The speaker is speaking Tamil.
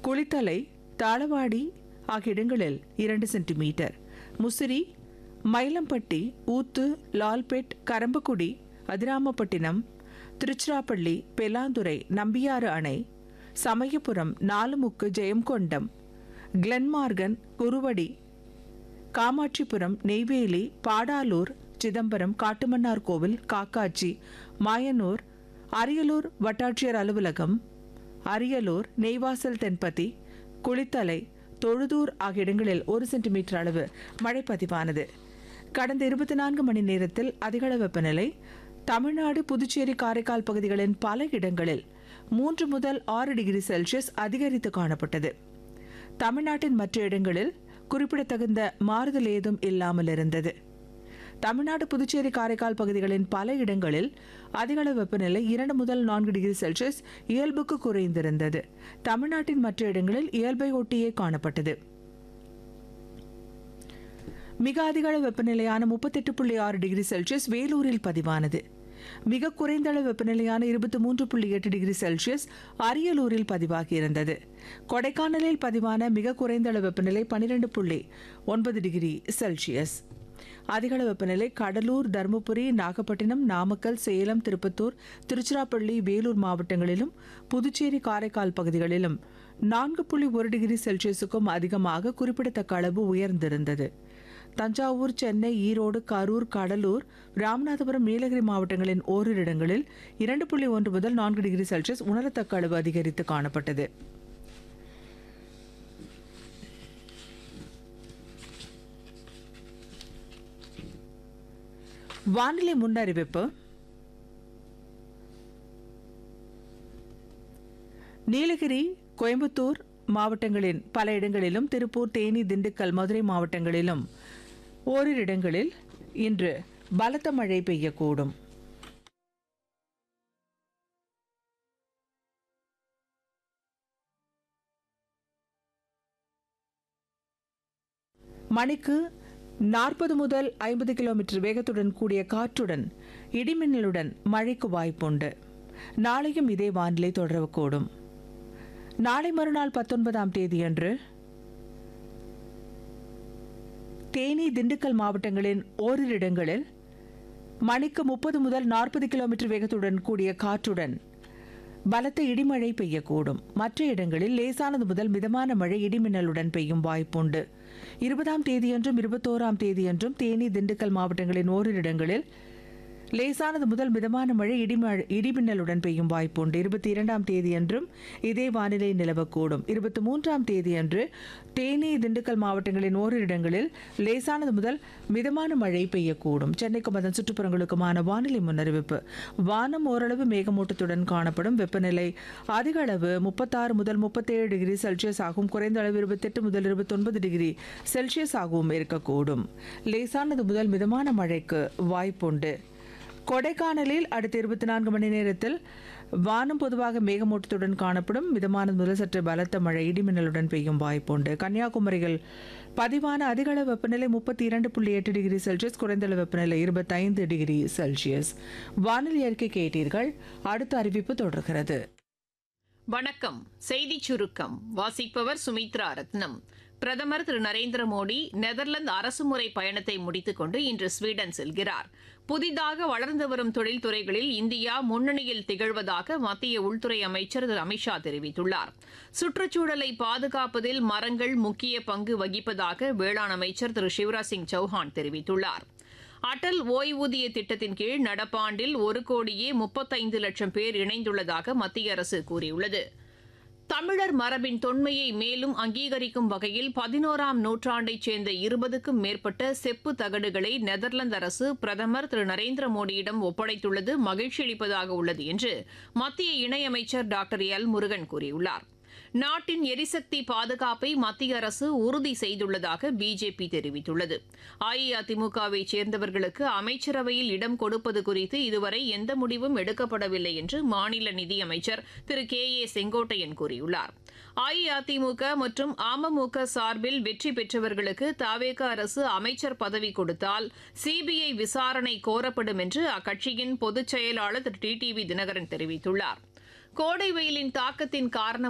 குளித்தலை தாளவாடி ஆகிய இடங்களில் இரண்டு சென்டிமீட்டர் முசிறி மயிலம்பட்டி ஊத்து லால்பேட் கரம்பக்குடி அதிராமப்பட்டினம் திருச்சிராப்பள்ளி பெலாந்துறை நம்பியாறு அணை சமயபுரம் நாலுமுக்கு ஜெயங்கொண்டம் கிளன்மார்கன் குருவடி காமாட்சிபுரம் நெய்வேலி பாடாலூர் சிதம்பரம் காட்டுமன்னார் கோவில் காக்காட்சி மாயனூர் அரியலூர் வட்டாட்சியர் அலுவலகம் அரியலூர் நெய்வாசல் தென்பதி குளித்தலை தொழுதூர் ஆகிய இடங்களில் ஒரு சென்டிமீட்டர் அளவு மழை பதிவானது கடந்த இருபத்தி நான்கு மணி நேரத்தில் அதிகள வெப்பநிலை தமிழ்நாடு புதுச்சேரி காரைக்கால் பகுதிகளின் பல இடங்களில் மூன்று முதல் ஆறு டிகிரி செல்சியஸ் அதிகரித்து காணப்பட்டது தமிழ்நாட்டின் மற்ற இடங்களில் குறிப்பிடத்தகுந்த மாறுதல் ஏதும் இல்லாமல் இருந்தது தமிழ்நாடு புதுச்சேரி காரைக்கால் பகுதிகளின் பல இடங்களில் அதிகளவு வெப்பநிலை இரண்டு முதல் நான்கு டிகிரி செல்சியஸ் இயல்புக்கு குறைந்திருந்தது தமிழ்நாட்டின் மற்ற இடங்களில் இயல்பை ஒட்டியே காணப்பட்டது மிக அதிக அளவு வெப்பநிலையான முப்பத்தெட்டு புள்ளி ஆறு டிகிரி செல்சியஸ் வேலூரில் பதிவானது மிக குறைந்த அளவு வெப்பநிலையான இருபத்தி மூன்று புள்ளி எட்டு டிகிரி செல்சியஸ் அரியலூரில் பதிவாகியிருந்தது கொடைக்கானலில் பதிவான மிக குறைந்த அளவு வெப்பநிலை பன்னிரெண்டு புள்ளி ஒன்பது டிகிரி செல்சியஸ் அதிகளவு வெப்பநிலை கடலூர் தருமபுரி நாகப்பட்டினம் நாமக்கல் சேலம் திருப்பத்தூர் திருச்சிராப்பள்ளி வேலூர் மாவட்டங்களிலும் புதுச்சேரி காரைக்கால் பகுதிகளிலும் நான்கு புள்ளி ஒரு டிகிரி செல்சியஸுக்கும் அதிகமாக குறிப்பிடத்தக்க அளவு உயர்ந்திருந்தது தஞ்சாவூர் சென்னை ஈரோடு கரூர் கடலூர் ராமநாதபுரம் நீலகிரி மாவட்டங்களின் ஓரிரு இடங்களில் இரண்டு புள்ளி ஒன்று முதல் நான்கு டிகிரி செல்சியஸ் உணரத்தக்க அளவு அதிகரித்து காணப்பட்டது வானிலை முன்னறிவிப்பு நீலகிரி கோயம்புத்தூர் மாவட்டங்களின் பல இடங்களிலும் திருப்பூர் தேனி திண்டுக்கல் மதுரை மாவட்டங்களிலும் ஓரிரு இடங்களில் இன்று பலத்த மழை பெய்யக்கூடும் மணிக்கு நாற்பது முதல் ஐம்பது கிலோமீட்டர் வேகத்துடன் கூடிய காற்றுடன் இடிமின்னலுடன் மழைக்கு வாய்ப்புண்டு நாளையும் இதே வானிலை தொடரக்கூடும் நாளை மறுநாள் பத்தொன்பதாம் தேதியன்று தேனி திண்டுக்கல் மாவட்டங்களின் ஓரிரு இடங்களில் மணிக்கு முப்பது முதல் நாற்பது கிலோமீட்டர் வேகத்துடன் கூடிய காற்றுடன் பலத்த இடிமழை பெய்யக்கூடும் மற்ற இடங்களில் லேசானது முதல் மிதமான மழை இடிமின்னலுடன் பெய்யும் வாய்ப்புண்டு இருபதாம் தேதியன்றும் இருபத்தோராம் தேதியன்றும் தேனி திண்டுக்கல் மாவட்டங்களின் ஓரிரு இடங்களில் லேசானது முதல் மிதமான மழை இடிமழை இடிமின்னலுடன் பெய்யும் வாய்ப்புண்டு இருபத்தி இரண்டாம் தேதியன்றும் இதே வானிலை நிலவக்கூடும் இருபத்தி மூன்றாம் தேதியன்று தேனி திண்டுக்கல் மாவட்டங்களின் ஓரிரு இடங்களில் லேசானது முதல் மிதமான மழை பெய்யக்கூடும் சென்னைக்கும் அதன் சுற்றுப்புறங்களுக்குமான வானிலை முன்னறிவிப்பு வானம் ஓரளவு மேகமூட்டத்துடன் காணப்படும் வெப்பநிலை அதிக அளவு முப்பத்தாறு முதல் முப்பத்தேழு டிகிரி செல்சியஸ் ஆகும் குறைந்த அளவு இருபத்தெட்டு முதல் இருபத்தொன்பது டிகிரி செல்சியஸ் ஆகவும் இருக்கக்கூடும் லேசானது முதல் மிதமான மழைக்கு வாய்ப்புண்டு கொடைக்கானலில் அடுத்த இருபத்தி நான்கு மணி நேரத்தில் வானம் பொதுவாக மேகமூட்டத்துடன் காணப்படும் மிதமான முதல் சற்று பலத்த மழை இடிமின்னலுடன் பெய்யும் வாய்ப்புண்டு கன்னியாகுமரியில் பதிவான அதிகளவு வெப்பநிலை முப்பத்தி இரண்டு புள்ளி எட்டு டிகிரி செல்சியஸ் குறைந்தளவு வெப்பநிலை இருபத்தைந்து டிகிரி செல்சியஸ் வானிலை அறிக்கை கேட்டீர்கள் அடுத்த அறிவிப்பு தொடர்கிறது வணக்கம் செய்தி சுருக்கம் வாசிப்பவர் சுமித்ரா ரத்னம் பிரதமர் திரு நரேந்திர மோடி நெதர்லாந்து அரசுமுறை பயணத்தை முடித்துக்கொண்டு இன்று ஸ்வீடன் செல்கிறார் புதிதாக வளர்ந்து வரும் தொழில்துறைகளில் இந்தியா முன்னணியில் திகழ்வதாக மத்திய உள்துறை அமைச்சர் திரு அமித்ஷா தெரிவித்துள்ளார் சுற்றுச்சூழலை பாதுகாப்பதில் மரங்கள் முக்கிய பங்கு வகிப்பதாக வேளாண் அமைச்சர் திரு சிவராஜ் சிங் சௌஹான் தெரிவித்துள்ளார் அடல் ஓய்வூதிய திட்டத்தின் கீழ் நடப்பாண்டில் ஒரு கோடியே முப்பத்தைந்து லட்சம் பேர் இணைந்துள்ளதாக மத்திய அரசு கூறியுள்ளது தமிழர் மரபின் தொன்மையை மேலும் அங்கீகரிக்கும் வகையில் பதினோராம் நூற்றாண்டைச் சேர்ந்த இருபதுக்கும் மேற்பட்ட செப்பு தகடுகளை நெதர்லாந்து அரசு பிரதமர் திரு நரேந்திர மோடியிடம் ஒப்படைத்துள்ளது மகிழ்ச்சியளிப்பதாக உள்ளது என்று மத்திய இணையமைச்சர் டாக்டர் எல் முருகன் கூறியுள்ளார் நாட்டின் எரிசக்தி பாதுகாப்பை மத்திய அரசு உறுதி செய்துள்ளதாக பிஜேபி தெரிவித்துள்ளது அஇஅதிமுகவை சேர்ந்தவர்களுக்கு அமைச்சரவையில் இடம் கொடுப்பது குறித்து இதுவரை எந்த முடிவும் எடுக்கப்படவில்லை என்று மாநில நிதியமைச்சர் திரு கே ஏ செங்கோட்டையன் கூறியுள்ளார் அஇஅதிமுக மற்றும் அமமுக சார்பில் வெற்றி பெற்றவர்களுக்கு தவேக அரசு அமைச்சர் பதவி கொடுத்தால் சிபிஐ விசாரணை கோரப்படும் என்று அக்கட்சியின் பொதுச் செயலாளர் திரு டி டிவி தினகரன் தெரிவித்துள்ளார் கோடை வெயிலின் தாக்கத்தின் காரணமாக